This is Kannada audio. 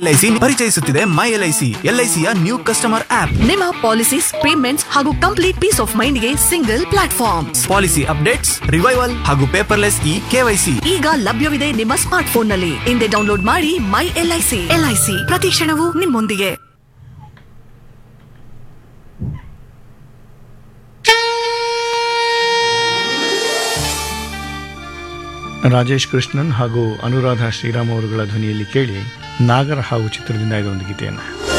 ಎಲ್ಐಸಿ ಪರಿಚಯಿಸುತ್ತಿದೆ ಮೈ ಎಲ್ಐಸಿ ಎಲ್ಐಸಿಯ ನ್ಯೂ ಕಸ್ಟಮರ್ ಆಪ್ ನಿಮ್ಮ ಪಾಲಿಸೀಸ್ ಪೇಮೆಂಟ್ಸ್ ಹಾಗೂ ಕಂಪ್ಲೀಟ್ ಪೀಸ್ ಆಫ್ ಮೈಂಡ್ಗೆ single platform policy updates revival ಹಾಗೂ ಪೇಪರ್ಲೆಸ್ ಇ ಕೆವೈಸಿ ಈಗ ಲಭ್ಯವಿದೆ ನಿಮ್ಮ ಸ್ಮಾರ್ಟ್ ಫೋನ್ ನಲ್ಲಿ ಹಿಂದೆ ಡೌನ್ಲೋಡ್ ಮಾಡಿ ಮೈ ಎಲ್ಐಸಿ ಎಲ್ಐಸಿ ಪ್ರತಿ ಕ್ಷಣವೂ ನಿಮ್ಮೊಂದಿಗೆ ರಾಜೇಶ್ ಕೃಷ್ಣನ್ ಹಾಗೂ ಅನುರಾಧ ಶ್ರೀರಾಮ್ ಅವರುಗಳ ಧ್ವನಿಯಲ್ಲಿ ಕೇಳಿ ನಾಗರ ಹಾವು ಚಿತ್ರದಿಂದ ಇದೊಂದು ಗೀತೆಯನ್ನು